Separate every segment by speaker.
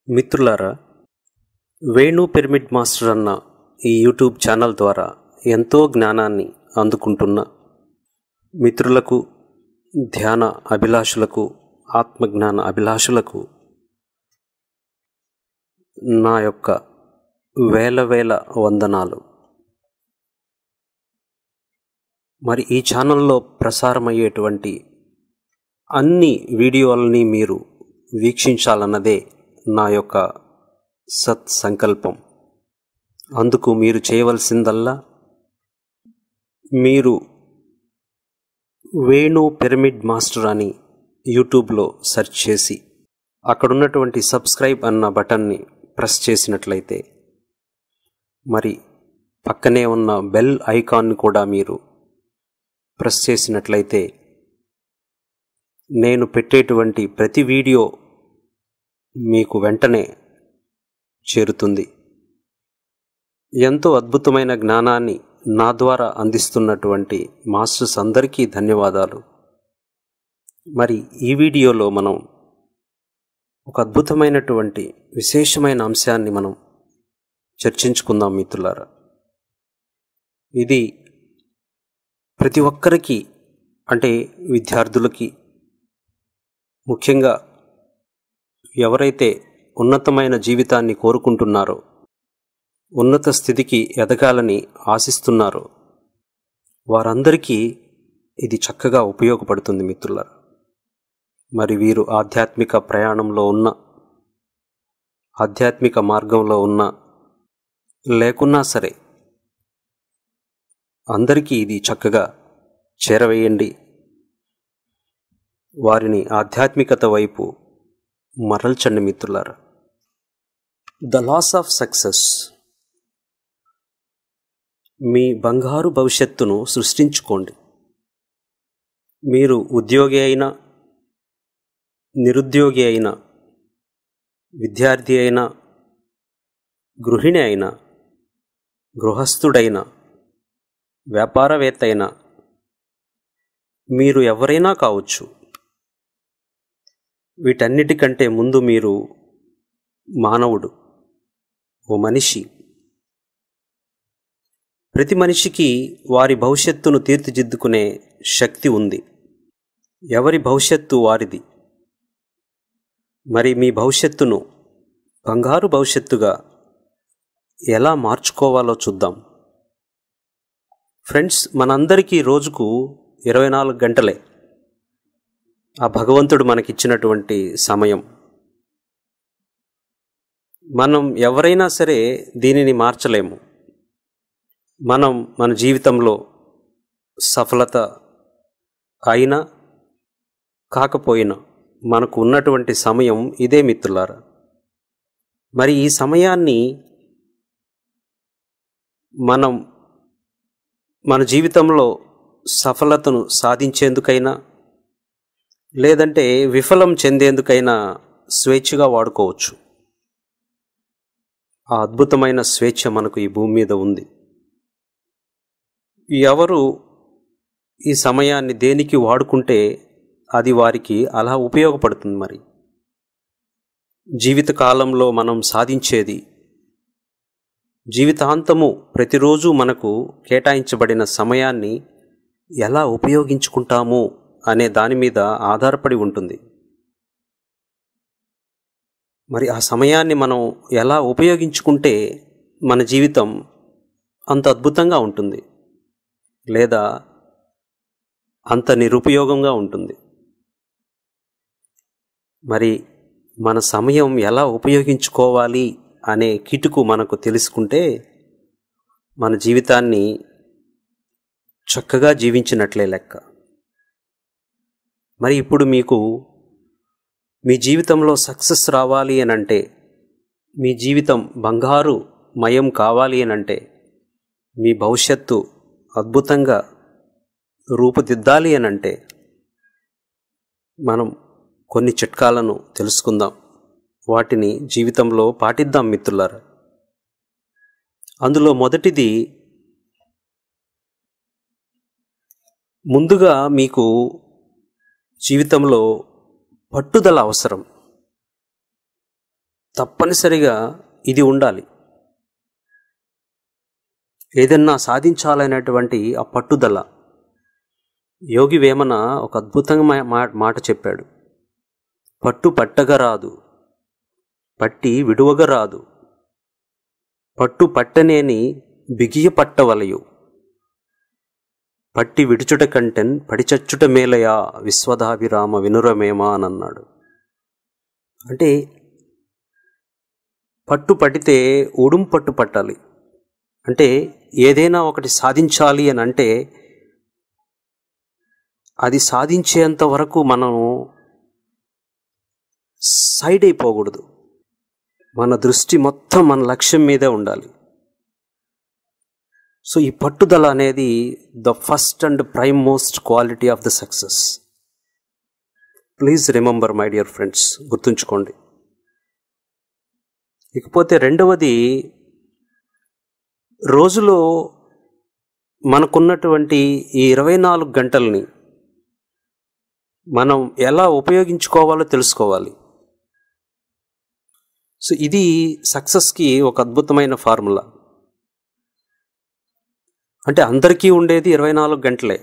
Speaker 1: మిత్రులారా Venu pyramid master అన్న ఈ యూట్యూబ్ ఛానల్ ద్వారా ఎంతో జ్ఞానాన్ని అందుకుంటున్న మిత్రులకు ధ్యాన అభిలాషులకు ఆత్మజ్ఞాన అభిలాషులకు నా యొక్క వేల వేల వందనాలు మరి ఈ ఛానల్లో ప్రసారమయ్యేటువంటి అన్ని వీడియోలని మీరు వీక్షించాలన్నదే నా యొక్క సత్ సంకల్పం అందుకు మీరు చేయవలసిందల్లా మీరు వేణు పిరమిడ్ మాస్టర్ అని యూట్యూబ్లో సెర్చ్ చేసి అక్కడున్నటువంటి సబ్స్క్రైబ్ అన్న బటన్ని ప్రెస్ చేసినట్లయితే మరి పక్కనే ఉన్న బెల్ ఐకాన్ని కూడా మీరు ప్రెస్ చేసినట్లయితే నేను పెట్టేటువంటి ప్రతి వీడియో మీకు వెంటనే చేరుతుంది ఎంతో అద్భుతమైన జ్ఞానాన్ని నా ద్వారా అందిస్తున్నటువంటి మాస్టర్స్ అందరికీ ధన్యవాదాలు మరి ఈ వీడియోలో మనం ఒక అద్భుతమైనటువంటి విశేషమైన అంశాన్ని మనం చర్చించుకుందాం మిత్రులారా ఇది ప్రతి ఒక్కరికి అంటే విద్యార్థులకి ముఖ్యంగా ఎవరైతే ఉన్నతమైన జీవితాన్ని కోరుకుంటున్నారో ఉన్నత స్థితికి ఎదగాలని ఆశిస్తున్నారో వారందరికీ ఇది చక్కగా ఉపయోగపడుతుంది మిత్రులారా మరి వీరు ఆధ్యాత్మిక ప్రయాణంలో ఉన్న ఆధ్యాత్మిక మార్గంలో ఉన్న లేకున్నా సరే అందరికీ ఇది చక్కగా చేరవేయండి వారిని ఆధ్యాత్మికత వైపు మరల్చండి మిత్రులారా ద లాస్ ఆఫ్ సక్సెస్ మీ బంగారు భవిష్యత్తును సృష్టించుకోండి మీరు ఉద్యోగి అయినా నిరుద్యోగి అయినా విద్యార్థి అయినా గృహిణి అయినా గృహస్థుడైనా వ్యాపారవేత్త అయినా మీరు ఎవరైనా కావచ్చు వీటన్నిటికంటే ముందు మీరు మానవుడు ఓ మనిషి ప్రతి మనిషికి వారి భవిష్యత్తును తీర్చిదిద్దుకునే శక్తి ఉంది ఎవరి భవిష్యత్తు వారిది మరి మీ భవిష్యత్తును బంగారు భవిష్యత్తుగా ఎలా మార్చుకోవాలో చూద్దాం ఫ్రెండ్స్ మనందరికీ రోజుకు ఇరవై నాలుగు గంటలే ఆ భగవంతుడు మనకిచ్చినటువంటి సమయం మనం ఎవరైనా సరే దీనిని మార్చలేము మనం మన జీవితంలో సఫలత అయినా కాకపోయినా మనకు ఉన్నటువంటి సమయం ఇదే మిత్రులారా మరి ఈ సమయాన్ని మనం మన జీవితంలో సఫలతను సాధించేందుకైనా లేదంటే విఫలం చెందేందుకైనా స్వేచ్ఛగా వాడుకోవచ్చు ఆ అద్భుతమైన స్వేచ్ఛ మనకు ఈ భూమి మీద ఉంది ఎవరు ఈ సమయాన్ని దేనికి వాడుకుంటే అది వారికి అలా ఉపయోగపడుతుంది మరి జీవితకాలంలో మనం సాధించేది జీవితాంతము ప్రతిరోజు మనకు కేటాయించబడిన సమయాన్ని ఎలా ఉపయోగించుకుంటాము అనే దాని మీద ఆధారపడి ఉంటుంది మరి ఆ సమయాన్ని మనం ఎలా ఉపయోగించుకుంటే మన జీవితం అంత అద్భుతంగా ఉంటుంది లేదా అంత నిరుపయోగంగా ఉంటుంది మరి మన సమయం ఎలా ఉపయోగించుకోవాలి అనే కిటుకు మనకు తెలుసుకుంటే మన జీవితాన్ని చక్కగా జీవించినట్లే లెక్క మరి ఇప్పుడు మీకు మీ జీవితంలో సక్సెస్ రావాలి అని అంటే మీ జీవితం బంగారు మయం కావాలి అని అంటే మీ భవిష్యత్తు అద్భుతంగా రూపుదిద్దాలి అని అంటే మనం కొన్ని చిట్కాలను తెలుసుకుందాం వాటిని జీవితంలో పాటిద్దాం మిత్రులారా అందులో మొదటిది ముందుగా మీకు జీవితంలో పట్టుదల అవసరం తప్పనిసరిగా ఇది ఉండాలి ఏదన్నా సాధించాలనేటువంటి ఆ పట్టుదల యోగి వేమన ఒక అద్భుతంగా మా- మాట చెప్పాడు పట్టు పట్టగా రాదు పట్టి విడువగా రాదు పట్టు పట్టనేని బిగియ పట్టవలయు పట్టి విడుచుట కంటెన్ పడిచచ్చుట మేలయా విశ్వదాభిరామ వినురమేమా అని అన్నాడు అంటే పట్టు పట్టితే ఉడుం పట్టు పట్టాలి అంటే ఏదైనా ఒకటి సాధించాలి అని అంటే అది సాధించేంత వరకు మనం సైడ్ అయిపోకూడదు మన దృష్టి మొత్తం మన లక్ష్యం మీదే ఉండాలి సో ఈ పట్టుదల అనేది the first and prime most quality of the success please remember my dear friends గుర్తుంచుకోండి ఇకపోతే రెండవది రోజులో మనకున్నటువంటి ఈ ఇరవై నాలుగు గంటల్ని మనం ఎలా ఉపయోగించుకోవాలో తెలుసుకోవాలి సో ఇది సక్సెస్కి ఒక అద్భుతమైన ఫార్ములా అంటే అందరికీ ఉండేది ఇరవై నాలుగు గంటలే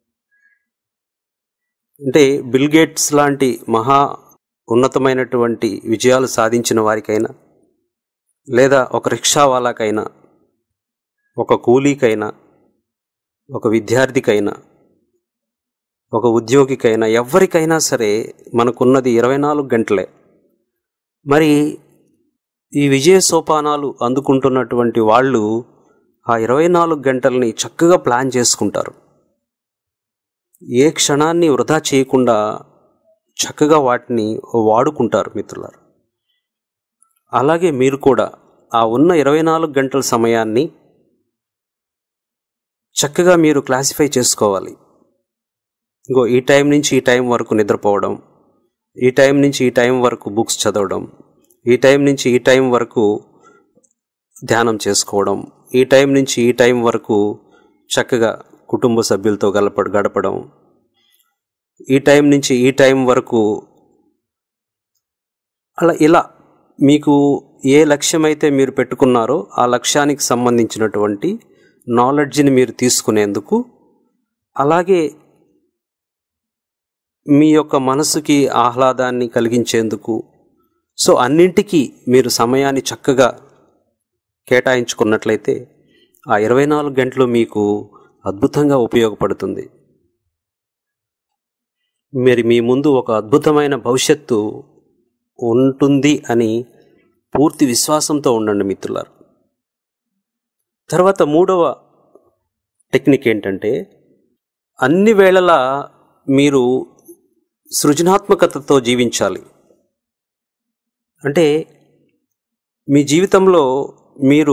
Speaker 1: అంటే బిల్ గేట్స్ లాంటి మహా ఉన్నతమైనటువంటి విజయాలు సాధించిన వారికైనా లేదా ఒక రిక్షా వాళ్ళకైనా ఒక కూలీకైనా ఒక విద్యార్థికైనా ఒక ఉద్యోగికైనా ఎవరికైనా సరే మనకున్నది ఇరవై నాలుగు గంటలే మరి ఈ విజయ సోపానాలు అందుకుంటున్నటువంటి వాళ్ళు ఆ ఇరవై నాలుగు గంటల్ని చక్కగా ప్లాన్ చేసుకుంటారు ఏ క్షణాన్ని వృధా చేయకుండా చక్కగా వాటిని వాడుకుంటారు మిత్రులారు అలాగే మీరు కూడా ఆ ఉన్న ఇరవై నాలుగు గంటల సమయాన్ని చక్కగా మీరు క్లాసిఫై చేసుకోవాలి ఇంకో ఈ టైం నుంచి ఈ టైం వరకు నిద్రపోవడం ఈ టైం నుంచి ఈ టైం వరకు బుక్స్ చదవడం ఈ టైం నుంచి ఈ టైం వరకు ధ్యానం చేసుకోవడం ఈ టైం నుంచి ఈ టైం వరకు చక్కగా కుటుంబ సభ్యులతో గలప గడపడం ఈ టైం నుంచి ఈ టైం వరకు అలా ఇలా మీకు ఏ లక్ష్యం అయితే మీరు పెట్టుకున్నారో ఆ లక్ష్యానికి సంబంధించినటువంటి నాలెడ్జ్ని మీరు తీసుకునేందుకు అలాగే మీ యొక్క మనసుకి ఆహ్లాదాన్ని కలిగించేందుకు సో అన్నింటికీ మీరు సమయాన్ని చక్కగా కేటాయించుకున్నట్లయితే ఆ ఇరవై నాలుగు గంటలు మీకు అద్భుతంగా ఉపయోగపడుతుంది మరి మీ ముందు ఒక అద్భుతమైన భవిష్యత్తు ఉంటుంది అని పూర్తి విశ్వాసంతో ఉండండి మిత్రులారు తర్వాత మూడవ టెక్నిక్ ఏంటంటే అన్ని వేళలా మీరు సృజనాత్మకతతో జీవించాలి అంటే మీ జీవితంలో మీరు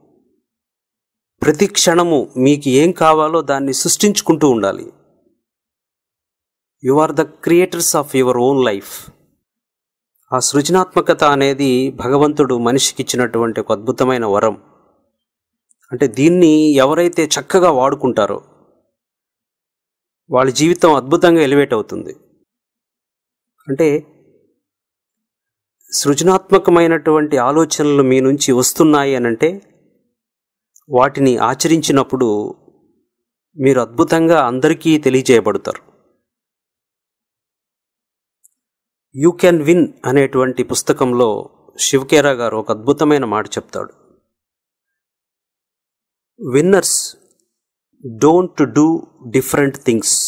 Speaker 1: ప్రతి క్షణము మీకు ఏం కావాలో దాన్ని సృష్టించుకుంటూ ఉండాలి you are the creators of your own life ఆ సృజనాత్మకత అనేది భగవంతుడు మనిషికి ఇచ్చినటువంటి ఒక అద్భుతమైన వరం అంటే దీన్ని ఎవరైతే చక్కగా వాడుకుంటారో వాళ్ళ జీవితం అద్భుతంగా ఎలివేట్ అవుతుంది అంటే సృజనాత్మకమైనటువంటి ఆలోచనలు మీ నుంచి వస్తున్నాయి అనంటే వాటిని ఆచరించినప్పుడు మీరు అద్భుతంగా అందరికీ తెలియజేయబడతారు యూ కెన్ విన్ అనేటువంటి పుస్తకంలో శివకేరా గారు ఒక అద్భుతమైన మాట చెప్తాడు winners don't do different things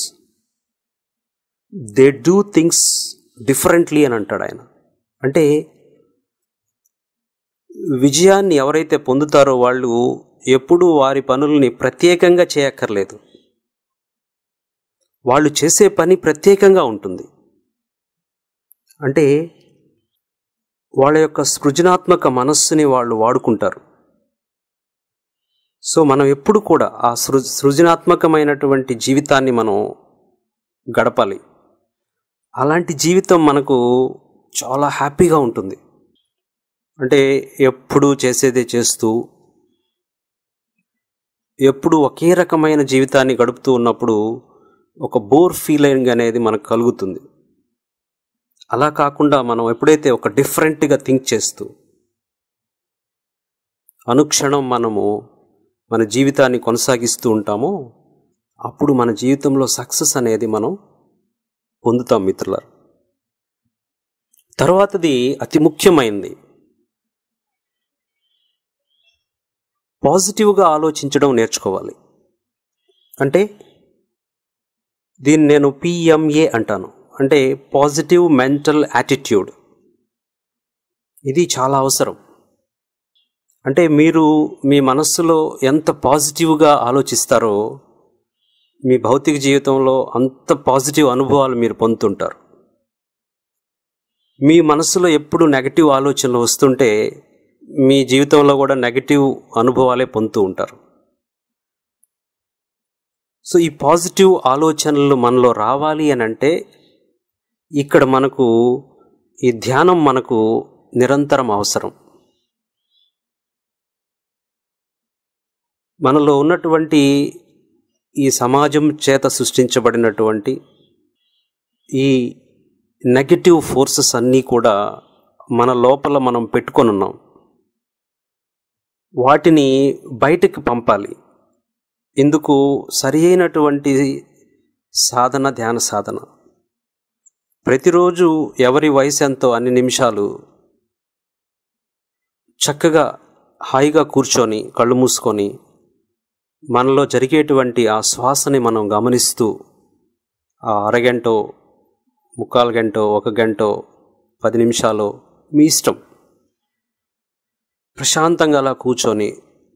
Speaker 1: they do things differently అని అంటాడు ఆయన అంటే విజయాన్ని ఎవరైతే పొందుతారో వాళ్ళు ఎప్పుడూ వారి పనుల్ని ప్రత్యేకంగా చేయక్కర్లేదు వాళ్ళు చేసే పని ప్రత్యేకంగా ఉంటుంది అంటే వాళ్ళ యొక్క సృజనాత్మక మనస్సుని వాళ్ళు వాడుకుంటారు సో మనం ఎప్పుడు కూడా ఆ సృ సృజనాత్మకమైనటువంటి జీవితాన్ని మనం గడపాలి అలాంటి జీవితం మనకు చాలా హ్యాపీగా ఉంటుంది అంటే ఎప్పుడు చేసేదే చేస్తూ ఎప్పుడు ఒకే రకమైన జీవితాన్ని గడుపుతూ ఉన్నప్పుడు ఒక బోర్ ఫీలింగ్ అనేది మనకు కలుగుతుంది అలా కాకుండా మనం ఎప్పుడైతే ఒక డిఫరెంట్గా థింక్ చేస్తూ అనుక్షణం మనము మన జీవితాన్ని కొనసాగిస్తూ ఉంటామో అప్పుడు మన జీవితంలో సక్సెస్ అనేది మనం పొందుతాం మిత్రుల తర్వాతది అతి ముఖ్యమైనది పాజిటివ్గా ఆలోచించడం నేర్చుకోవాలి అంటే దీన్ని నేను పిఎంఏ అంటాను అంటే పాజిటివ్ మెంటల్ యాటిట్యూడ్ ఇది చాలా అవసరం అంటే మీరు మీ మనస్సులో ఎంత పాజిటివ్గా ఆలోచిస్తారో మీ భౌతిక జీవితంలో అంత పాజిటివ్ అనుభవాలు మీరు పొందుతుంటారు మీ మనస్సులో ఎప్పుడు నెగటివ్ ఆలోచనలు వస్తుంటే మీ జీవితంలో కూడా నెగటివ్ అనుభవాలే పొందుతూ ఉంటారు సో ఈ పాజిటివ్ ఆలోచనలు మనలో రావాలి అని అంటే ఇక్కడ మనకు ఈ ధ్యానం మనకు నిరంతరం అవసరం మనలో ఉన్నటువంటి ఈ సమాజం చేత సృష్టించబడినటువంటి ఈ నెగటివ్ ఫోర్సెస్ అన్నీ కూడా మన లోపల మనం పెట్టుకొని ఉన్నాం వాటిని బయటకు పంపాలి ఇందుకు సరి అయినటువంటి సాధన ధ్యాన సాధన ప్రతిరోజు ఎవరి వయసు ఎంతో అన్ని నిమిషాలు చక్కగా హాయిగా కూర్చొని కళ్ళు మూసుకొని మనలో జరిగేటువంటి ఆ శ్వాసని మనం గమనిస్తూ ఆ అరగంటో ముక్కాలు గంటో ఒక గంటో పది నిమిషాలు మీ ఇష్టం ప్రశాంతంగా అలా కూర్చొని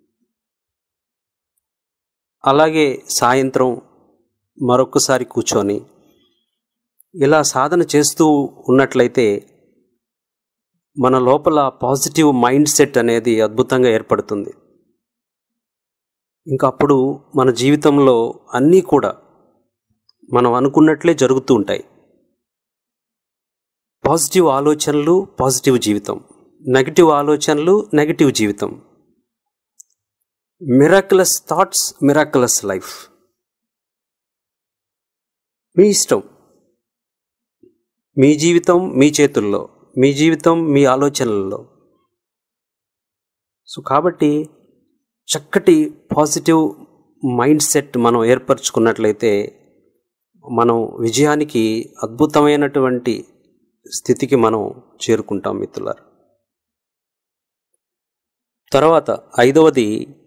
Speaker 1: అలాగే సాయంత్రం మరొకసారి కూర్చొని ఇలా సాధన చేస్తూ ఉన్నట్లయితే మన లోపల పాజిటివ్ మైండ్ సెట్ అనేది అద్భుతంగా ఏర్పడుతుంది ఇంకా అప్పుడు మన జీవితంలో అన్నీ కూడా మనం అనుకున్నట్లే జరుగుతూ ఉంటాయి పాజిటివ్ ఆలోచనలు పాజిటివ్ జీవితం నెగటివ్ ఆలోచనలు నెగటివ్ జీవితం మిరాకులస్ థాట్స్ మిరాకులస్ లైఫ్ మీ ఇష్టం మీ జీవితం మీ చేతుల్లో మీ జీవితం మీ ఆలోచనలలో సో కాబట్టి చక్కటి పాజిటివ్ మైండ్ సెట్ మనం ఏర్పరచుకున్నట్లయితే మనం విజయానికి అద్భుతమైనటువంటి స్థితికి మనం చేరుకుంటాం మిత్రులారు తర్వాత ఐదవది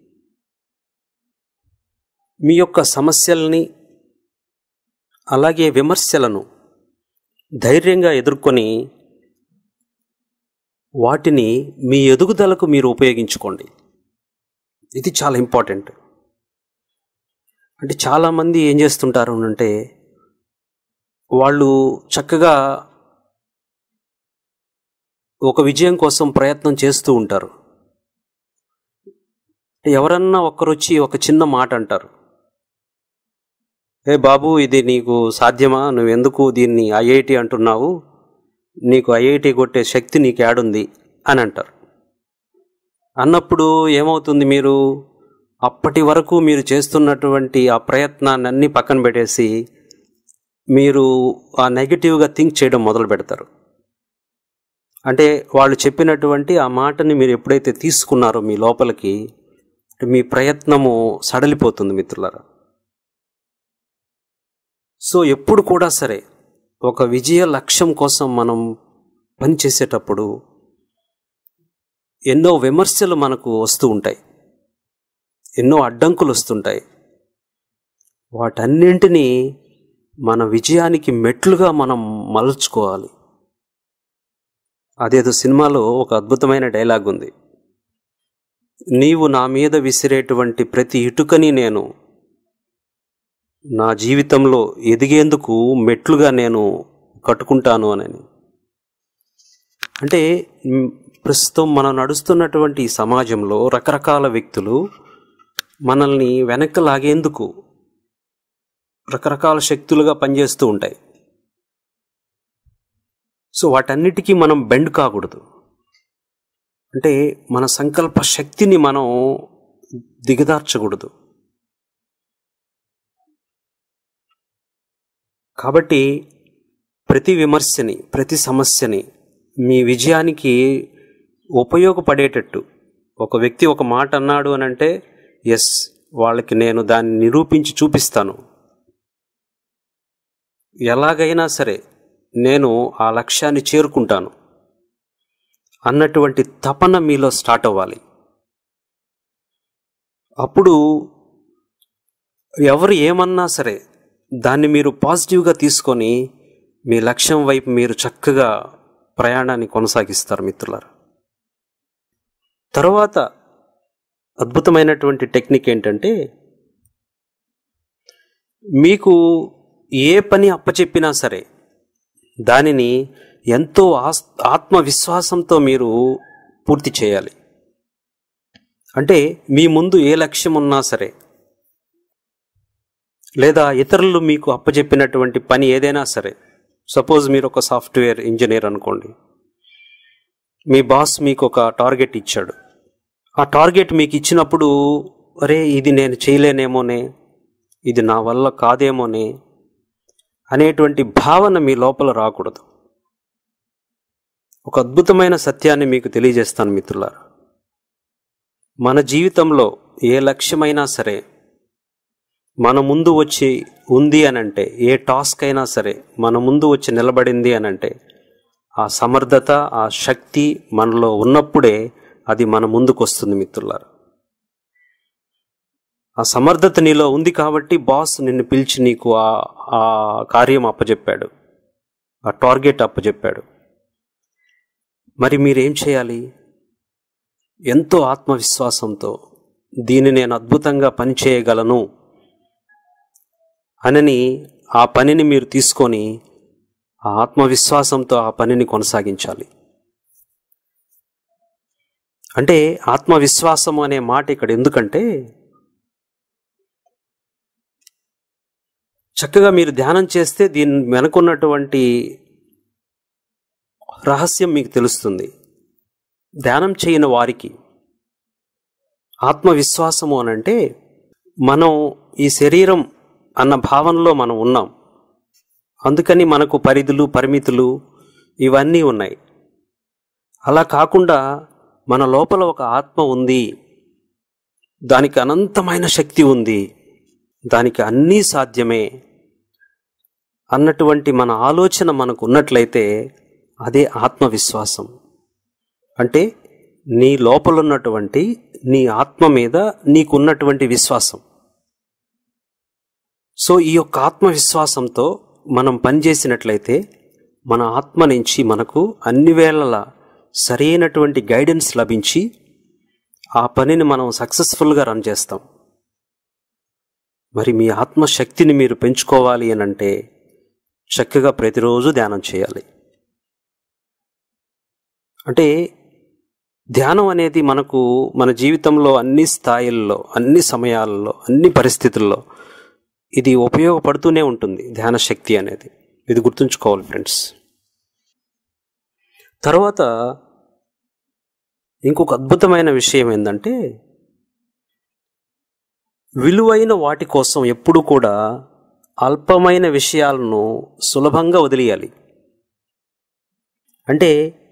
Speaker 1: మీ యొక్క సమస్యల్ని అలాగే విమర్శలను ధైర్యంగా ఎదుర్కొని వాటిని మీ ఎదుగుదలకు మీరు ఉపయోగించుకోండి ఇది చాలా ఇంపార్టెంట్ అంటే చాలామంది ఏం చేస్తుంటారు అంటే వాళ్ళు చక్కగా ఒక విజయం కోసం ప్రయత్నం చేస్తూ ఉంటారు ఎవరన్నా ఒక్కరొచ్చి ఒక చిన్న మాట అంటారు ఏ బాబు ఇది నీకు సాధ్యమా నువ్వు ఎందుకు దీన్ని ఐఐటి అంటున్నావు నీకు ఐఐటి కొట్టే శక్తి నీకు ఏడుంది అని అంటారు అన్నప్పుడు ఏమవుతుంది మీరు అప్పటి వరకు మీరు చేస్తున్నటువంటి ఆ ప్రయత్నాన్ని అన్నీ పక్కన పెట్టేసి మీరు ఆ నెగిటివ్గా థింక్ చేయడం మొదలు పెడతారు అంటే వాళ్ళు చెప్పినటువంటి ఆ మాటని మీరు ఎప్పుడైతే తీసుకున్నారో మీ లోపలికి మీ ప్రయత్నము సడలిపోతుంది మిత్రులారా సో ఎప్పుడు కూడా సరే ఒక విజయ లక్ష్యం కోసం మనం పనిచేసేటప్పుడు ఎన్నో విమర్శలు మనకు వస్తూ ఉంటాయి ఎన్నో అడ్డంకులు వస్తుంటాయి వాటన్నింటినీ మన విజయానికి మెట్లుగా మనం మలుచుకోవాలి అదేదో సినిమాలో ఒక అద్భుతమైన డైలాగ్ ఉంది నీవు నా మీద విసిరేటువంటి ప్రతి ఇటుకని నేను నా జీవితంలో ఎదిగేందుకు మెట్లుగా నేను కట్టుకుంటాను అని అంటే మ్, ప్రస్తుతం మనం నడుస్తున్నటువంటి ఈ సమాజంలో రకరకాల వ్యక్తులు మనల్ని వెనక్కి లాగేందుకు రకరకాల శక్తులుగా పనిచేస్తూ ఉంటాయి సో వాటన్నిటికీ మనం బెండ్ కాకూడదు అంటే మన సంకల్ప శక్తిని మనం దిగదార్చకూడదు కాబట్టి ప్రతి విమర్శని ప్రతి సమస్యని మీ విజయానికి ఉపయోగపడేటట్టు ఒక వ్యక్తి ఒక మాట అన్నాడు అని అంటే ఎస్ వాళ్ళకి నేను దాన్ని నిరూపించి చూపిస్తాను ఎలాగైనా సరే నేను ఆ లక్ష్యాన్ని చేరుకుంటాను అన్నటువంటి తపన మీలో స్టార్ట్ అవ్వాలి అప్పుడు ఎవరు ఏమన్నా సరే దాన్ని మీరు పాజిటివ్గా తీసుకొని మీ లక్ష్యం వైపు మీరు చక్కగా ప్రయాణాన్ని కొనసాగిస్తారు మిత్రులారా తర్వాత అద్భుతమైనటువంటి టెక్నిక్ ఏంటంటే మీకు ఏ పని అప్పచెప్పినా సరే దానిని ఎంతో ఆస్ ఆత్మవిశ్వాసంతో మీరు పూర్తి చేయాలి అంటే మీ ముందు ఏ లక్ష్యం ఉన్నా సరే లేదా ఇతరులు మీకు అప్పచెప్పినటువంటి పని ఏదైనా సరే సపోజ్ మీరు ఒక సాఫ్ట్వేర్ ఇంజనీర్ అనుకోండి మీ బాస్ మీకు ఒక టార్గెట్ ఇచ్చాడు ఆ టార్గెట్ మీకు ఇచ్చినప్పుడు అరే ఇది నేను చేయలేనేమోనే ఇది నా వల్ల కాదేమోనే అనేటువంటి భావన మీ లోపల రాకూడదు ఒక అద్భుతమైన సత్యాన్ని మీకు తెలియజేస్తాను మిత్రులారా మన జీవితంలో ఏ లక్ష్యమైనా సరే మన ముందు వచ్చి ఉంది అనంటే ఏ టాస్క్ అయినా సరే మన ముందు వచ్చి నిలబడింది అనంటే ఆ సమర్థత ఆ శక్తి మనలో ఉన్నప్పుడే అది మన ముందుకు వస్తుంది మిత్రులారా ఆ సమర్థత నీలో ఉంది కాబట్టి బాస్ నిన్ను పిలిచి నీకు ఆ ఆ కార్యం అప్పచెప్పాడు ఆ టార్గెట్ అప్పచెప్పాడు మరి మీరేం చేయాలి ఎంతో ఆత్మవిశ్వాసంతో దీన్ని నేను అద్భుతంగా పని చేయగలను అనని ఆ పనిని మీరు తీసుకొని ఆ ఆత్మవిశ్వాసంతో ఆ పనిని కొనసాగించాలి అంటే ఆత్మవిశ్వాసం అనే మాట ఇక్కడ ఎందుకంటే చక్కగా మీరు ధ్యానం చేస్తే దీని వెనుకున్నటువంటి రహస్యం మీకు తెలుస్తుంది ధ్యానం చేయని వారికి ఆత్మవిశ్వాసము అనంటే మనం ఈ శరీరం అన్న భావనలో మనం ఉన్నాం అందుకని మనకు పరిధులు పరిమితులు ఇవన్నీ ఉన్నాయి అలా కాకుండా మన లోపల ఒక ఆత్మ ఉంది దానికి అనంతమైన శక్తి ఉంది దానికి అన్నీ సాధ్యమే అన్నటువంటి మన ఆలోచన మనకు ఉన్నట్లయితే అదే ఆత్మవిశ్వాసం అంటే నీ లోపలున్నటువంటి నీ ఆత్మ మీద నీకున్నటువంటి విశ్వాసం సో ఈ యొక్క ఆత్మవిశ్వాసంతో మనం పనిచేసినట్లయితే మన ఆత్మ నుంచి మనకు అన్ని వేళలా సరైనటువంటి గైడెన్స్ లభించి ఆ పనిని మనం సక్సెస్ఫుల్గా రన్ చేస్తాం మరి మీ ఆత్మశక్తిని మీరు పెంచుకోవాలి అని అంటే చక్కగా ప్రతిరోజు ధ్యానం చేయాలి అంటే ధ్యానం అనేది మనకు మన జీవితంలో అన్ని స్థాయిల్లో అన్ని సమయాల్లో అన్ని పరిస్థితుల్లో ఇది ఉపయోగపడుతూనే ఉంటుంది ధ్యాన శక్తి అనేది ఇది గుర్తుంచుకోవాలి ఫ్రెండ్స్ తర్వాత ఇంకొక అద్భుతమైన విషయం ఏంటంటే విలువైన వాటి కోసం ఎప్పుడు కూడా అల్పమైన విషయాలను సులభంగా వదిలేయాలి అంటే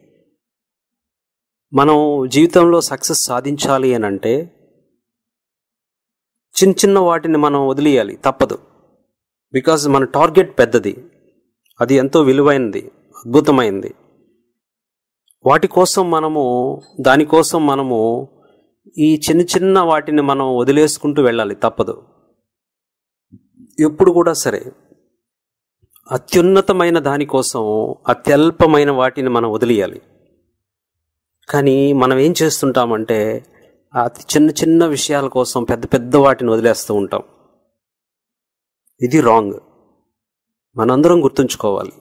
Speaker 1: మనం జీవితంలో సక్సెస్ సాధించాలి అని అంటే చిన్న చిన్న వాటిని మనం వదిలేయాలి తప్పదు బికాజ్ మన టార్గెట్ పెద్దది అది ఎంతో విలువైనది అద్భుతమైనది వాటి కోసం మనము దానికోసం మనము ఈ చిన్న చిన్న వాటిని మనం వదిలేసుకుంటూ వెళ్ళాలి తప్పదు ఎప్పుడు కూడా సరే అత్యున్నతమైన దానికోసం అత్యల్పమైన వాటిని మనం వదిలేయాలి కానీ మనం ఏం చేస్తుంటామంటే అతి చిన్న చిన్న విషయాల కోసం పెద్ద పెద్ద వాటిని వదిలేస్తూ ఉంటాం ఇది రాంగ్ మనందరం గుర్తుంచుకోవాలి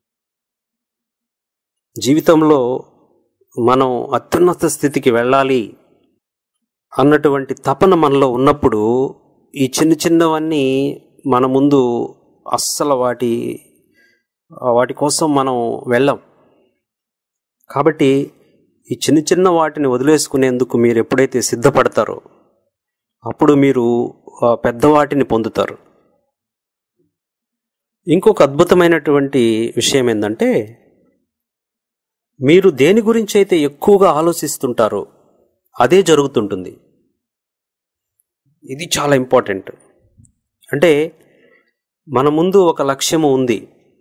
Speaker 1: జీవితంలో మనం అత్యున్నత స్థితికి వెళ్ళాలి అన్నటువంటి తపన మనలో ఉన్నప్పుడు ఈ చిన్న చిన్నవన్నీ మన ముందు అస్సలు వాటి వాటి కోసం మనం వెళ్ళాం కాబట్టి ఈ చిన్న చిన్న వాటిని వదిలేసుకునేందుకు మీరు ఎప్పుడైతే సిద్ధపడతారో అప్పుడు మీరు ఆ పెద్ద వాటిని పొందుతారు ఇంకొక అద్భుతమైనటువంటి విషయం ఏంటంటే మీరు దేని గురించి అయితే ఎక్కువగా ఆలోచిస్తుంటారో అదే జరుగుతుంటుంది ఇది చాలా ఇంపార్టెంట్ అంటే మన ముందు ఒక లక్ష్యము ఉంది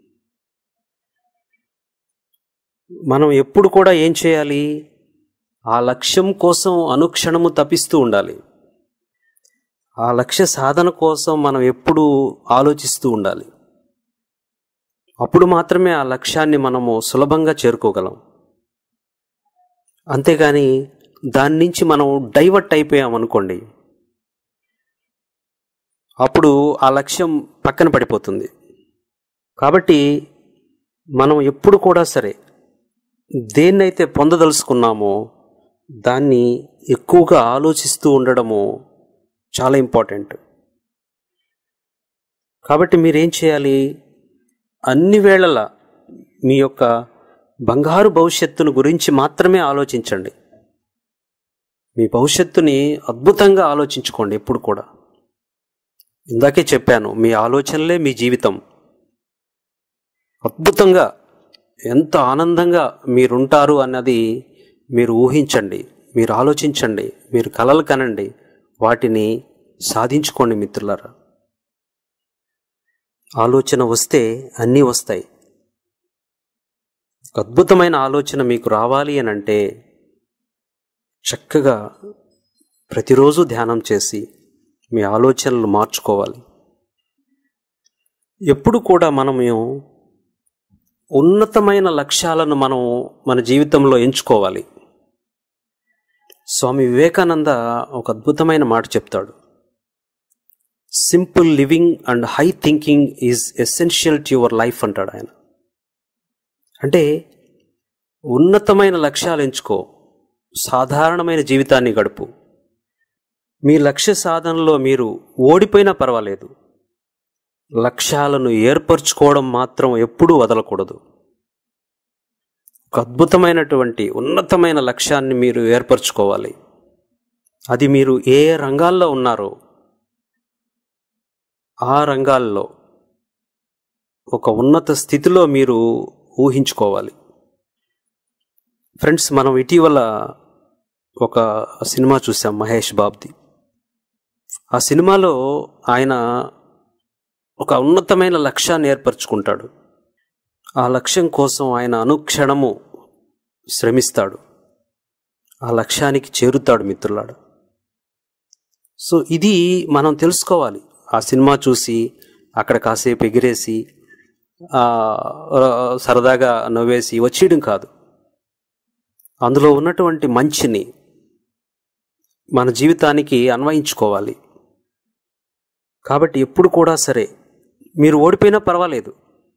Speaker 1: మనం ఎప్పుడు కూడా ఏం చేయాలి ఆ లక్ష్యం కోసం అనుక్షణము తపిస్తూ ఉండాలి ఆ లక్ష్య సాధన కోసం మనం ఎప్పుడు ఆలోచిస్తూ ఉండాలి అప్పుడు మాత్రమే ఆ లక్ష్యాన్ని మనము సులభంగా చేరుకోగలం అంతేగాని దాని నుంచి మనం డైవర్ట్ అయిపోయామనుకోండి అప్పుడు ఆ లక్ష్యం పక్కన పడిపోతుంది కాబట్టి మనం ఎప్పుడు కూడా సరే దేన్నైతే పొందదలుచుకున్నామో దాన్ని ఎక్కువగా ఆలోచిస్తూ ఉండడము చాలా ఇంపార్టెంట్ కాబట్టి మీరేం చేయాలి అన్ని వేళలా మీ యొక్క బంగారు భవిష్యత్తును గురించి మాత్రమే ఆలోచించండి మీ భవిష్యత్తుని అద్భుతంగా ఆలోచించుకోండి ఎప్పుడు కూడా ఇందాకే చెప్పాను మీ ఆలోచనలే మీ జీవితం అద్భుతంగా ఎంత ఆనందంగా మీరుంటారు అన్నది మీరు ఊహించండి మీరు ఆలోచించండి మీరు కలలు కనండి వాటిని సాధించుకోండి మిత్రులారా ఆలోచన వస్తే అన్నీ వస్తాయి ఒక అద్భుతమైన ఆలోచన మీకు రావాలి అని అంటే చక్కగా ప్రతిరోజు ధ్యానం చేసి మీ ఆలోచనలు మార్చుకోవాలి ఎప్పుడు కూడా మనము ఉన్నతమైన లక్ష్యాలను మనం మన జీవితంలో ఎంచుకోవాలి స్వామి వివేకానంద ఒక అద్భుతమైన మాట చెప్తాడు simple living and high thinking is essential to your life అంటాడు ఆయన అంటే ఉన్నతమైన లక్ష్యాలు ఎంచుకో సాధారణమైన జీవితాన్ని గడుపు మీ లక్ష్య సాధనలో మీరు ఓడిపోయినా పర్వాలేదు లక్ష్యాలను ఏర్పరచుకోవడం మాత్రం ఎప్పుడూ వదలకూడదు ఒక అద్భుతమైనటువంటి ఉన్నతమైన లక్ష్యాన్ని మీరు ఏర్పరచుకోవాలి అది మీరు ఏ రంగాల్లో ఉన్నారో ఆ రంగాల్లో ఒక ఉన్నత స్థితిలో మీరు ఊహించుకోవాలి ఫ్రెండ్స్ మనం ఇటీవల ఒక సినిమా చూసాం మహేష్ బాబ్ది ఆ సినిమాలో ఆయన ఒక ఉన్నతమైన లక్ష్యాన్ని ఏర్పరచుకుంటాడు ఆ లక్ష్యం కోసం ఆయన అనుక్షణము శ్రమిస్తాడు ఆ లక్ష్యానికి చేరుతాడు మిత్రులాడు సో ఇది మనం తెలుసుకోవాలి ఆ సినిమా చూసి అక్కడ కాసేపు ఎగిరేసి ఆ, సరదాగా నవ్వేసి వచ్చేయడం కాదు అందులో ఉన్నటువంటి మంచిని మన జీవితానికి అన్వయించుకోవాలి కాబట్టి ఎప్పుడు కూడా సరే మీరు ఓడిపోయినా పర్వాలేదు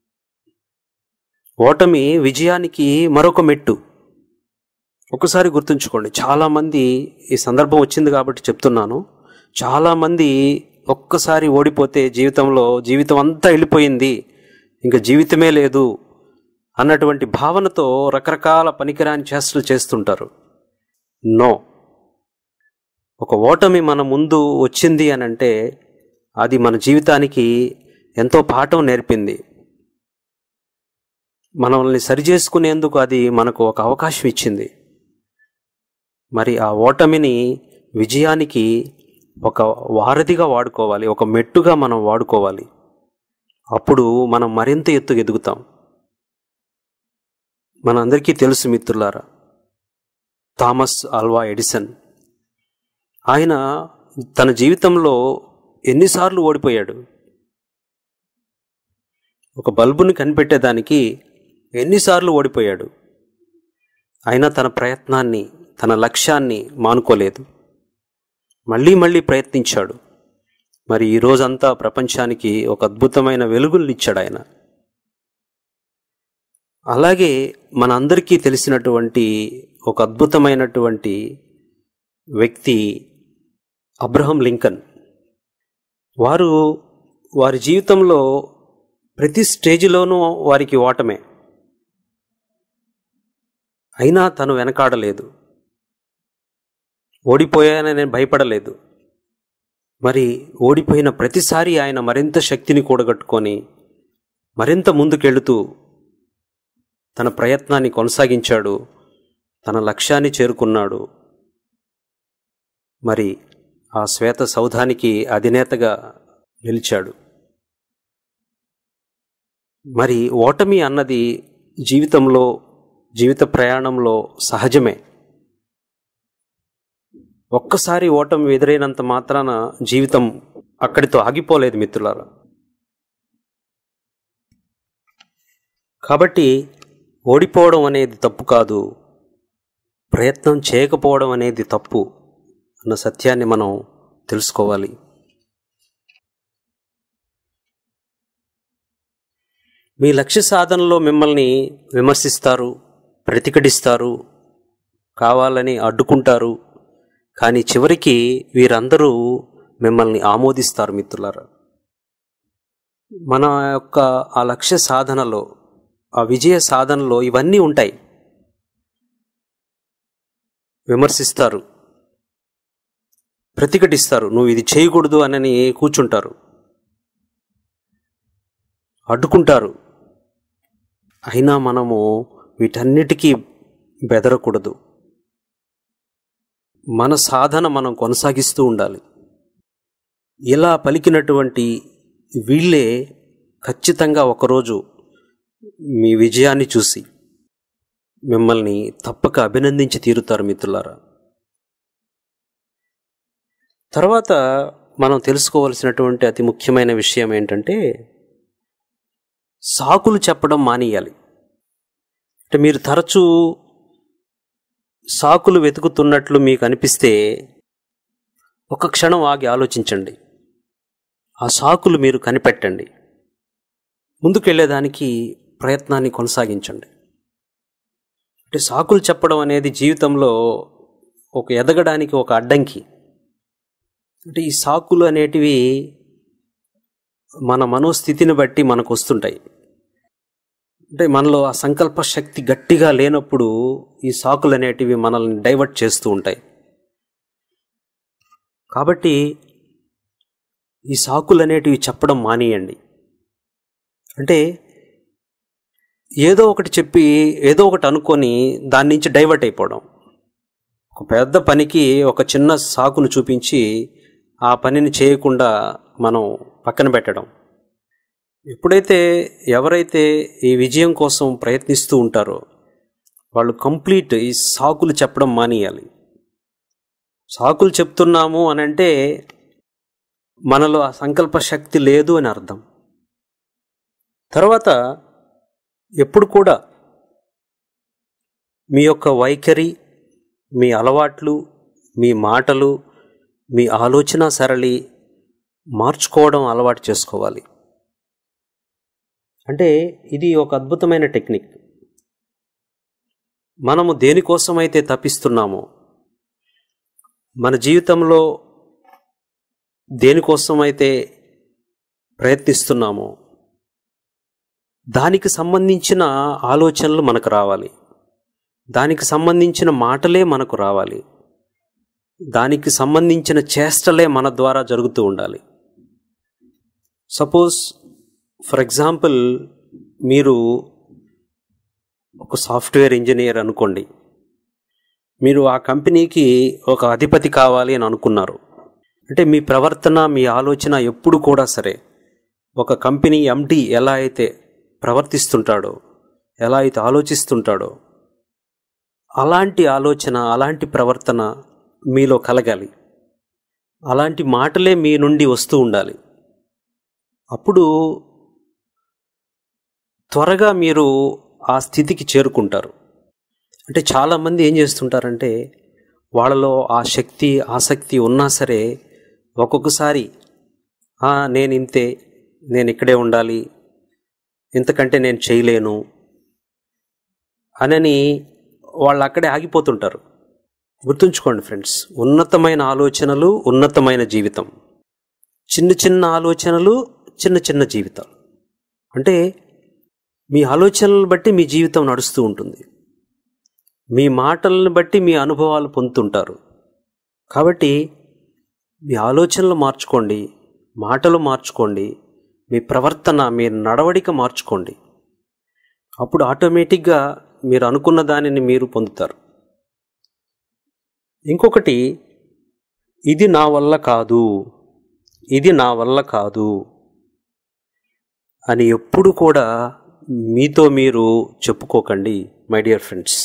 Speaker 1: ఓటమి విజయానికి మరొక మెట్టు ఒకసారి గుర్తుంచుకోండి చాలామంది ఈ సందర్భం వచ్చింది కాబట్టి చెప్తున్నాను చాలామంది ఒక్కసారి ఓడిపోతే జీవితంలో జీవితం అంతా వెళ్ళిపోయింది ఇంకా జీవితమే లేదు అన్నటువంటి భావనతో రకరకాల పనికిరాని చేష్టలు చేస్తుంటారు నో ఒక ఓటమి మన ముందు వచ్చింది అని అంటే అది మన జీవితానికి ఎంతో పాఠం నేర్పింది మనల్ని సరిచేసుకునేందుకు అది మనకు ఒక అవకాశం ఇచ్చింది మరి ఆ ఓటమిని విజయానికి ఒక వారధిగా వాడుకోవాలి ఒక మెట్టుగా మనం వాడుకోవాలి అప్పుడు మనం మరింత ఎత్తుకు ఎదుగుతాం మనందరికీ తెలుసు మిత్రులారా థామస్ ఆల్వా ఎడిసన్ ఆయన తన జీవితంలో ఎన్నిసార్లు ఓడిపోయాడు ఒక బల్బుని కనిపెట్టేదానికి ఎన్నిసార్లు ఓడిపోయాడు అయినా తన ప్రయత్నాన్ని తన లక్ష్యాన్ని మానుకోలేదు మళ్ళీ మళ్ళీ ప్రయత్నించాడు మరి ఈ రోజంతా ప్రపంచానికి ఒక అద్భుతమైన వెలుగుల్నిచ్చాడు ఆయన అలాగే మనందరికీ తెలిసినటువంటి ఒక అద్భుతమైనటువంటి వ్యక్తి అబ్రహం లింకన్ వారు వారి జీవితంలో ప్రతి స్టేజిలోనూ వారికి ఓటమే అయినా తను వెనకాడలేదు ఓడిపోయానని నేను భయపడలేదు మరి ఓడిపోయిన ప్రతిసారి ఆయన మరింత శక్తిని కూడగట్టుకొని మరింత ముందుకెళుతూ తన ప్రయత్నాన్ని కొనసాగించాడు తన లక్ష్యాన్ని చేరుకున్నాడు మరి ఆ శ్వేత సౌధానికి అధినేతగా నిలిచాడు మరి ఓటమి అన్నది జీవితంలో జీవిత ప్రయాణంలో సహజమే ఒక్కసారి ఓటమి ఎదురైనంత మాత్రాన జీవితం అక్కడితో ఆగిపోలేదు మిత్రులారా కాబట్టి ఓడిపోవడం అనేది తప్పు కాదు ప్రయత్నం చేయకపోవడం అనేది తప్పు అన్న సత్యాన్ని మనం తెలుసుకోవాలి మీ లక్ష్య సాధనలో మిమ్మల్ని విమర్శిస్తారు ప్రతిఘటిస్తారు కావాలని అడ్డుకుంటారు కానీ చివరికి వీరందరూ మిమ్మల్ని ఆమోదిస్తారు మిత్రులారా మన యొక్క ఆ లక్ష్య సాధనలో ఆ విజయ సాధనలో ఇవన్నీ ఉంటాయి విమర్శిస్తారు ప్రతిఘటిస్తారు నువ్వు ఇది చేయకూడదు అని కూర్చుంటారు అడ్డుకుంటారు అయినా మనము వీటన్నిటికీ బెదరకూడదు మన సాధన మనం కొనసాగిస్తూ ఉండాలి ఇలా పలికినటువంటి వీళ్ళే ఖచ్చితంగా ఒకరోజు మీ విజయాన్ని చూసి మిమ్మల్ని తప్పక అభినందించి తీరుతారు మిత్రులారా తర్వాత మనం తెలుసుకోవలసినటువంటి అతి ముఖ్యమైన విషయం ఏంటంటే సాకులు చెప్పడం మానేయాలి అంటే మీరు తరచూ సాకులు వెతుకుతున్నట్లు మీకు అనిపిస్తే ఒక క్షణం ఆగి ఆలోచించండి ఆ సాకులు మీరు కనిపెట్టండి ముందుకెళ్ళేదానికి ప్రయత్నాన్ని కొనసాగించండి అంటే సాకులు చెప్పడం అనేది జీవితంలో ఒక ఎదగడానికి ఒక అడ్డంకి అంటే ఈ సాకులు అనేటివి మన మనోస్థితిని బట్టి మనకు వస్తుంటాయి అంటే మనలో ఆ సంకల్ప శక్తి గట్టిగా లేనప్పుడు ఈ సాకులు అనేటివి మనల్ని డైవర్ట్ చేస్తూ ఉంటాయి కాబట్టి ఈ సాకులు అనేటివి చెప్పడం మానేయండి అంటే ఏదో ఒకటి చెప్పి ఏదో ఒకటి అనుకొని దాని నుంచి డైవర్ట్ అయిపోవడం ఒక పెద్ద పనికి ఒక చిన్న సాకును చూపించి ఆ పనిని చేయకుండా మనం పక్కన పెట్టడం ఎప్పుడైతే ఎవరైతే ఈ విజయం కోసం ప్రయత్నిస్తూ ఉంటారో వాళ్ళు కంప్లీట్ ఈ సాకులు చెప్పడం మానేయాలి సాకులు చెప్తున్నాము అని అంటే మనలో ఆ సంకల్ప శక్తి లేదు అని అర్థం తర్వాత ఎప్పుడు కూడా మీ యొక్క వైఖరి మీ అలవాట్లు మీ మాటలు మీ ఆలోచన సరళి మార్చుకోవడం అలవాటు చేసుకోవాలి అంటే ఇది ఒక అద్భుతమైన టెక్నిక్ మనము దేనికోసమైతే తప్పిస్తున్నామో మన జీవితంలో దేనికోసమైతే ప్రయత్నిస్తున్నామో దానికి సంబంధించిన ఆలోచనలు మనకు రావాలి దానికి సంబంధించిన మాటలే మనకు రావాలి దానికి సంబంధించిన చేష్టలే మన ద్వారా జరుగుతూ ఉండాలి సపోజ్ ఫర్ ఎగ్జాంపుల్ మీరు ఒక సాఫ్ట్వేర్ ఇంజనీర్ అనుకోండి మీరు ఆ కంపెనీకి ఒక అధిపతి కావాలి అని అనుకున్నారు అంటే మీ ప్రవర్తన మీ ఆలోచన ఎప్పుడు కూడా సరే ఒక కంపెనీ ఎండి ఎలా అయితే ప్రవర్తిస్తుంటాడో ఎలా అయితే ఆలోచిస్తుంటాడో అలాంటి ఆలోచన అలాంటి ప్రవర్తన మీలో కలగాలి అలాంటి మాటలే మీ నుండి వస్తూ ఉండాలి అప్పుడు త్వరగా మీరు ఆ స్థితికి చేరుకుంటారు అంటే చాలామంది ఏం చేస్తుంటారంటే వాళ్ళలో ఆ శక్తి ఆసక్తి ఉన్నా సరే ఒక్కొక్కసారి "ఆ, నేను ఇంతే నేను ఇక్కడే ఉండాలి ఇంతకంటే నేను చేయలేను అనని వాళ్ళు అక్కడే ఆగిపోతుంటారు గుర్తుంచుకోండి ఫ్రెండ్స్ ఉన్నతమైన ఆలోచనలు ఉన్నతమైన జీవితం చిన్న చిన్న ఆలోచనలు చిన్న చిన్న జీవితాలు అంటే మీ ఆలోచనలను బట్టి మీ జీవితం నడుస్తూ ఉంటుంది మీ మాటలను బట్టి మీ అనుభవాలు పొందుతుంటారు కాబట్టి మీ ఆలోచనలు మార్చుకోండి మాటలు మార్చుకోండి మీ ప్రవర్తన మీ నడవడిక మార్చుకోండి అప్పుడు ఆటోమేటిక్గా మీరు అనుకున్న దానిని మీరు పొందుతారు ఇంకొకటి ఇది నా వల్ల కాదు ఇది నా వల్ల కాదు అని ఎప్పుడు కూడా మీతో మీరు చెప్పుకోకండి మై డియర్ ఫ్రెండ్స్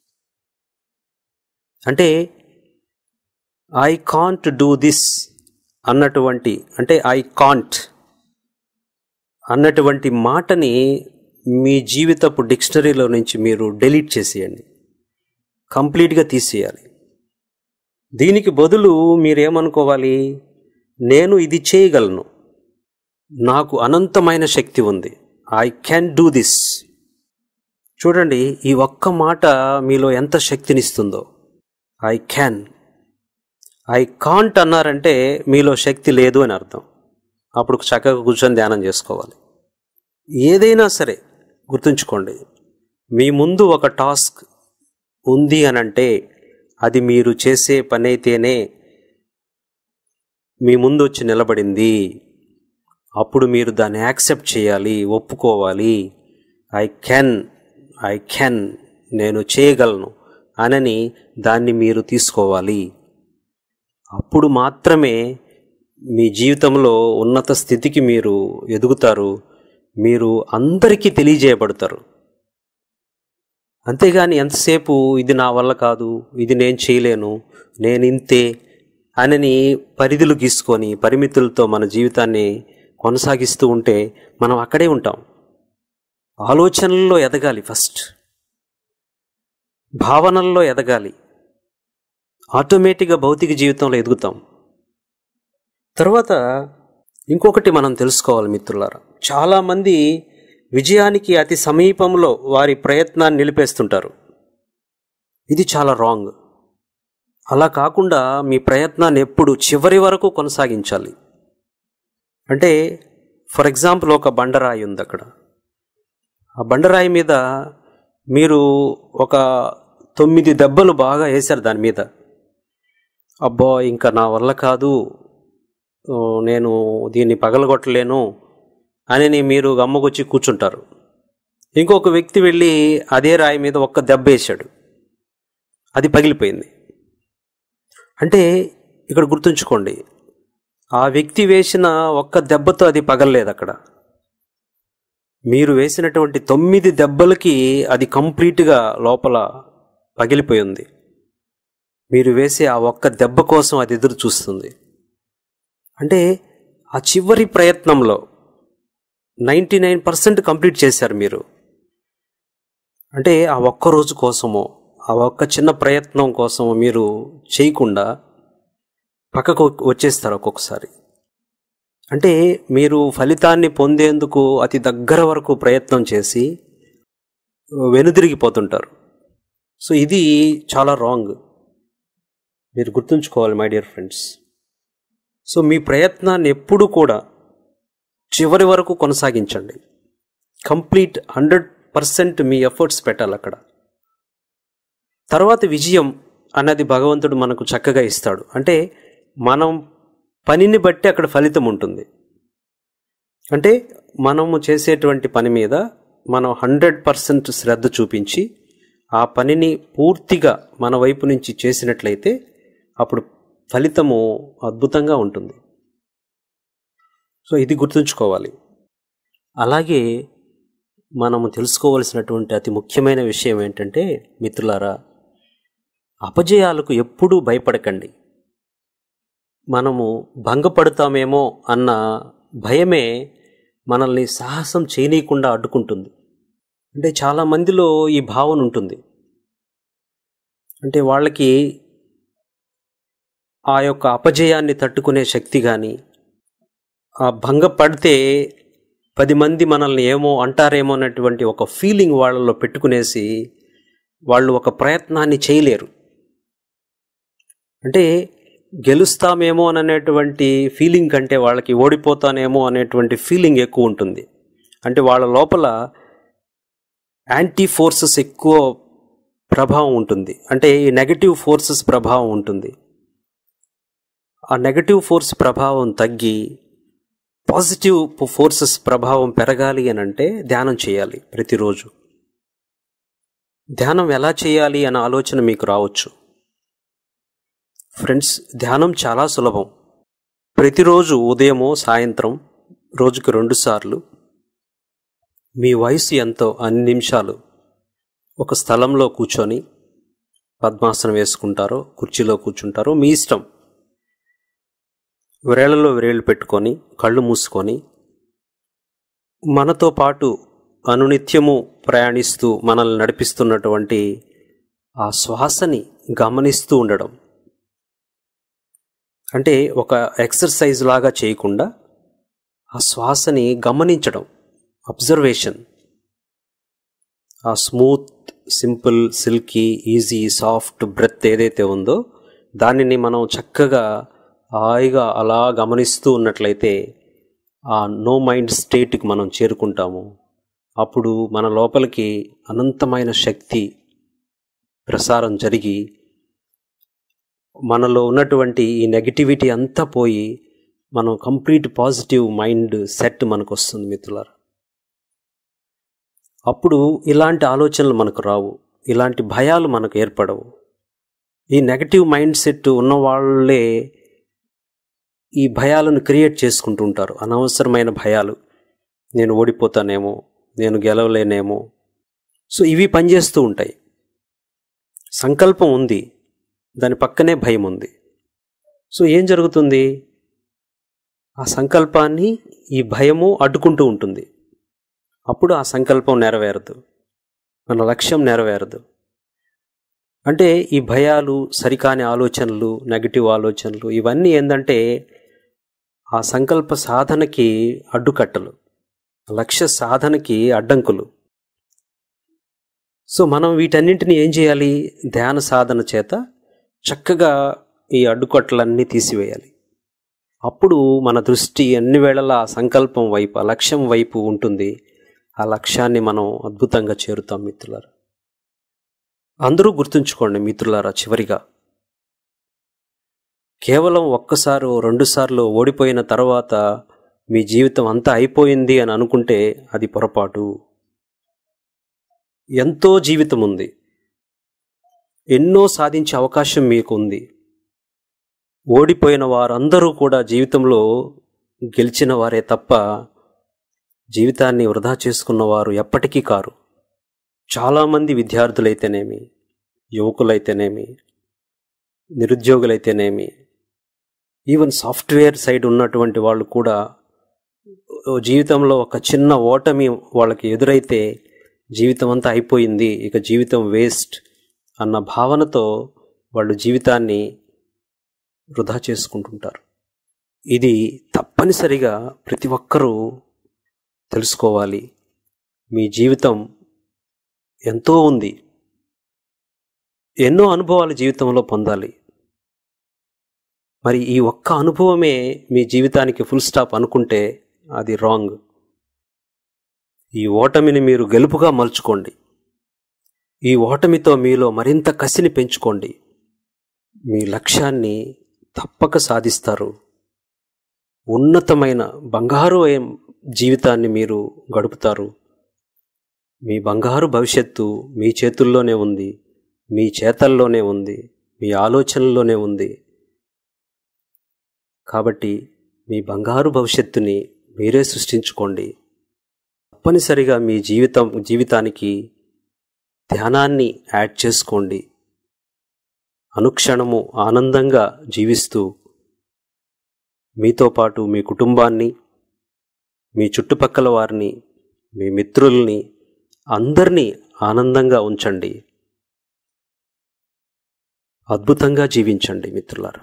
Speaker 1: అంటే ఐ కాంట్ డూ దిస్ అన్నటువంటి అంటే ఐ కాంట్ అన్నటువంటి మాటని మీ జీవితపు డిక్షనరీలో నుంచి మీరు డెలీట్ చేసేయండి కంప్లీట్గా తీసేయాలి దీనికి బదులు మీరేమనుకోవాలి నేను ఇది చేయగలను నాకు అనంతమైన శక్తి ఉంది ఐ క్యాన్ డూ దిస్ చూడండి ఈ ఒక్క మాట మీలో ఎంత శక్తినిస్తుందో ఐ క్యాన్ ఐ కాంట్ అన్నారంటే మీలో శక్తి లేదు అని అర్థం అప్పుడు చక్కగా కూర్చొని ధ్యానం చేసుకోవాలి ఏదైనా సరే గుర్తుంచుకోండి మీ ముందు ఒక టాస్క్ ఉంది అని అంటే అది మీరు చేసే పని అయితేనే మీ ముందు వచ్చి నిలబడింది అప్పుడు మీరు దాన్ని యాక్సెప్ట్ చేయాలి ఒప్పుకోవాలి ఐ కెన్ ఐ కెన్ నేను చేయగలను అనని దాన్ని మీరు తీసుకోవాలి అప్పుడు మాత్రమే మీ జీవితంలో ఉన్నత స్థితికి మీరు ఎదుగుతారు మీరు అందరికీ తెలియజేయబడతారు అంతేగాని ఎంతసేపు ఇది నా వల్ల కాదు ఇది నేను చేయలేను నేను ఇంతే అనని పరిధులు గీసుకొని పరిమితులతో మన జీవితాన్ని కొనసాగిస్తూ ఉంటే మనం అక్కడే ఉంటాం ఆలోచనల్లో ఎదగాలి ఫస్ట్ భావనల్లో ఎదగాలి ఆటోమేటిక్గా భౌతిక జీవితంలో ఎదుగుతాం తర్వాత ఇంకొకటి మనం తెలుసుకోవాలి మిత్రులారా చాలామంది విజయానికి అతి సమీపంలో వారి ప్రయత్నాన్ని నిలిపేస్తుంటారు ఇది చాలా రాంగ్ అలా కాకుండా మీ ప్రయత్నాన్ని ఎప్పుడు చివరి వరకు కొనసాగించాలి అంటే ఫర్ ఎగ్జాంపుల్ ఒక బండరాయి ఉంది అక్కడ ఆ బండరాయి మీద మీరు ఒక తొమ్మిది దెబ్బలు బాగా వేశారు దాని మీద అబ్బో ఇంకా నా వల్ల కాదు ఓ, నేను దీన్ని పగలగొట్టలేను అని మీరు గమ్మకొచ్చి కూర్చుంటారు ఇంకొక వ్యక్తి వెళ్ళి అదే రాయి మీద ఒక్క దెబ్బ వేశాడు అది పగిలిపోయింది అంటే ఇక్కడ గుర్తుంచుకోండి ఆ వ్యక్తి వేసిన ఒక్క దెబ్బతో అది పగలలేదు అక్కడ మీరు వేసినటువంటి తొమ్మిది దెబ్బలకి అది కంప్లీట్గా లోపల పగిలిపోయి ఉంది మీరు వేసే ఆ ఒక్క దెబ్బ కోసం అది ఎదురు చూస్తుంది అంటే ఆ చివరి ప్రయత్నంలో నైంటీ నైన్ పర్సెంట్ కంప్లీట్ చేశారు మీరు అంటే ఆ ఒక్క రోజు కోసమో ఆ ఒక్క చిన్న ప్రయత్నం కోసమో మీరు చేయకుండా పక్కకు వచ్చేస్తారు ఒక్కొక్కసారి అంటే మీరు ఫలితాన్ని పొందేందుకు అతి దగ్గర వరకు ప్రయత్నం చేసి వెనుదిరిగిపోతుంటారు సో ఇది చాలా రాంగ్ మీరు గుర్తుంచుకోవాలి మై డియర్ ఫ్రెండ్స్ సో మీ ప్రయత్నాన్ని ఎప్పుడు కూడా చివరి వరకు కొనసాగించండి కంప్లీట్ హండ్రెడ్ పర్సెంట్ మీ ఎఫర్ట్స్ పెట్టాలి అక్కడ తర్వాత విజయం అన్నది భగవంతుడు మనకు చక్కగా ఇస్తాడు అంటే మనం పనిని బట్టి అక్కడ ఫలితం ఉంటుంది అంటే మనము చేసేటువంటి పని మీద మనం హండ్రెడ్ పర్సెంట్ శ్రద్ధ చూపించి ఆ పనిని పూర్తిగా మన వైపు నుంచి చేసినట్లయితే అప్పుడు ఫలితము అద్భుతంగా ఉంటుంది సో ఇది గుర్తుంచుకోవాలి అలాగే మనము తెలుసుకోవలసినటువంటి అతి ముఖ్యమైన విషయం ఏంటంటే మిత్రులారా అపజయాలకు ఎప్పుడూ భయపడకండి మనము భంగపడతామేమో అన్న భయమే మనల్ని సాహసం చేయనీయకుండా అడ్డుకుంటుంది అంటే చాలా మందిలో ఈ భావన ఉంటుంది అంటే వాళ్ళకి ఆ యొక్క అపజయాన్ని తట్టుకునే శక్తి కానీ ఆ భంగపడితే పది మంది మనల్ని ఏమో అంటారేమో అన్నటువంటి ఒక ఫీలింగ్ వాళ్ళలో పెట్టుకునేసి వాళ్ళు ఒక ప్రయత్నాన్ని చేయలేరు అంటే గెలుస్తామేమో అనేటువంటి ఫీలింగ్ కంటే వాళ్ళకి ఓడిపోతానేమో అనేటువంటి ఫీలింగ్ ఎక్కువ ఉంటుంది అంటే వాళ్ళ లోపల యాంటీ ఫోర్సెస్ ఎక్కువ ప్రభావం ఉంటుంది అంటే ఈ నెగటివ్ ఫోర్సెస్ ప్రభావం ఉంటుంది ఆ నెగటివ్ ఫోర్స్ ప్రభావం తగ్గి పాజిటివ్ ఫోర్సెస్ ప్రభావం పెరగాలి అని అంటే ధ్యానం చేయాలి ప్రతిరోజు ధ్యానం ఎలా చేయాలి అన్న ఆలోచన మీకు రావచ్చు ఫ్రెండ్స్ ధ్యానం చాలా సులభం ప్రతిరోజు ఉదయమో సాయంత్రం రోజుకి రెండుసార్లు మీ వయసు ఎంతో అన్ని నిమిషాలు ఒక స్థలంలో కూర్చొని పద్మాసనం వేసుకుంటారో కుర్చీలో కూర్చుంటారో మీ ఇష్టం వ్రేళ్లలో వ్రేళ్ళు పెట్టుకొని కళ్ళు మూసుకొని మనతో పాటు అనునిత్యము ప్రయాణిస్తూ మనల్ని నడిపిస్తున్నటువంటి ఆ శ్వాసని గమనిస్తూ ఉండడం అంటే ఒక ఎక్సర్సైజ్ లాగా చేయకుండా ఆ శ్వాసని గమనించడం అబ్జర్వేషన్ ఆ smooth simple silky easy soft breath ఏదైతే ఉందో దానిని మనం చక్కగా హాయిగా అలా గమనిస్తూ ఉన్నట్లయితే ఆ నో మైండ్ స్టేట్కి మనం చేరుకుంటాము అప్పుడు మన లోపలికి అనంతమైన శక్తి ప్రసారం జరిగి మనలో ఉన్నటువంటి ఈ నెగటివిటీ అంతా పోయి మనం కంప్లీట్ పాజిటివ్ మైండ్ సెట్ మనకు వస్తుంది మిత్రులారా అప్పుడు ఇలాంటి ఆలోచనలు మనకు రావు ఇలాంటి భయాలు మనకు ఏర్పడవు ఈ నెగటివ్ మైండ్ సెట్ ఉన్న వాళ్ళే ఈ భయాలను క్రియేట్ చేసుకుంటూ ఉంటారు అనవసరమైన భయాలు నేను ఓడిపోతానేమో నేను గెలవలేనేమో సో ఇవి పనిచేస్తూ ఉంటాయి సంకల్పం ఉంది దాని పక్కనే భయం ఉంది సో ఏం జరుగుతుంది ఆ సంకల్పాన్ని ఈ భయము అడ్డుకుంటూ ఉంటుంది అప్పుడు ఆ సంకల్పం నెరవేరదు మన లక్ష్యం నెరవేరదు అంటే ఈ భయాలు సరికాని ఆలోచనలు నెగిటివ్ ఆలోచనలు ఇవన్నీ ఏంటంటే ఆ సంకల్ప సాధనకి అడ్డుకట్టలు లక్ష్య సాధనకి అడ్డంకులు సో మనం వీటన్నింటిని ఏం చేయాలి ధ్యాన సాధన చేత చక్కగా ఈ అడ్డుకట్టలన్నీ తీసివేయాలి అప్పుడు మన దృష్టి అన్ని వేళలా ఆ సంకల్పం వైపు ఆ లక్ష్యం వైపు ఉంటుంది ఆ లక్ష్యాన్ని మనం అద్భుతంగా చేరుతాం మిత్రులారా అందరూ గుర్తుంచుకోండి మిత్రులారా చివరిగా కేవలం ఒక్కసారి రెండుసార్లు ఓడిపోయిన తర్వాత మీ జీవితం అంతా అయిపోయింది అని అనుకుంటే అది పొరపాటు ఎంతో జీవితం ఉంది ఎన్నో సాధించే అవకాశం మీకు ఉంది ఓడిపోయిన వారందరూ కూడా జీవితంలో గెలిచిన వారే తప్ప జీవితాన్ని వృధా చేసుకున్న వారు ఎప్పటికీ కారు చాలామంది విద్యార్థులైతేనేమి యువకులైతేనేమి నిరుద్యోగులైతేనేమి ఈవెన్ సాఫ్ట్వేర్ సైడ్ ఉన్నటువంటి వాళ్ళు కూడా జీవితంలో ఒక చిన్న ఓటమి వాళ్ళకి ఎదురైతే జీవితం అంతా అయిపోయింది ఇక జీవితం వేస్ట్ అన్న భావనతో వాళ్ళు జీవితాన్ని వృధా చేసుకుంటుంటారు ఇది తప్పనిసరిగా ప్రతి ఒక్కరూ తెలుసుకోవాలి మీ జీవితం ఎంతో ఉంది ఎన్నో అనుభవాలు జీవితంలో పొందాలి మరి ఈ ఒక్క అనుభవమే మీ జీవితానికి ఫుల్ స్టాప్ అనుకుంటే అది రాంగ్ ఈ ఓటమిని మీరు గెలుపుగా మలుచుకోండి ఈ ఓటమితో మీలో మరింత కసిని పెంచుకోండి మీ లక్ష్యాన్ని తప్పక సాధిస్తారు ఉన్నతమైన బంగారు జీవితాన్ని మీరు గడుపుతారు మీ బంగారు భవిష్యత్తు మీ చేతుల్లోనే ఉంది మీ చేతల్లోనే ఉంది మీ ఆలోచనల్లోనే ఉంది కాబట్టి మీ బంగారు భవిష్యత్తుని మీరే సృష్టించుకోండి తప్పనిసరిగా మీ జీవితం జీవితానికి ధ్యానాన్ని యాడ్ చేసుకోండి అనుక్షణము ఆనందంగా జీవిస్తూ మీతో పాటు మీ కుటుంబాన్ని మీ చుట్టుపక్కల వారిని మీ మిత్రుల్ని అందరినీ ఆనందంగా ఉంచండి అద్భుతంగా జీవించండి మిత్రులారా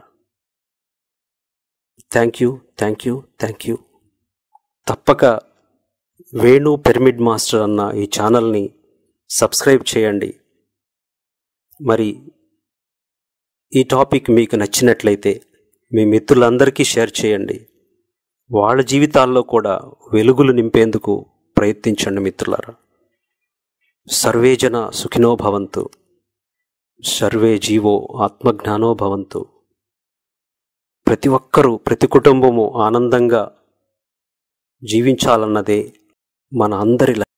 Speaker 1: thank you thank you thank you తప్పక వేణు పిరమిడ్ మాస్టర్ అన్న ఈ ఛానల్ని సబ్స్క్రైబ్ చేయండి మరి ఈ టాపిక్ మీకు నచ్చినట్లయితే మీ మిత్రులందరికీ షేర్ చేయండి వాళ్ళ జీవితాల్లో కూడా వెలుగులు నింపేందుకు ప్రయత్నించండి మిత్రులారా సర్వే జన సుఖినో భవంతు సర్వే జీవో ఆత్మజ్ఞానో భవంతు ప్రతి ఒక్కరూ ప్రతి కుటుంబము ఆనందంగా జీవించాలన్నదే మన అందరి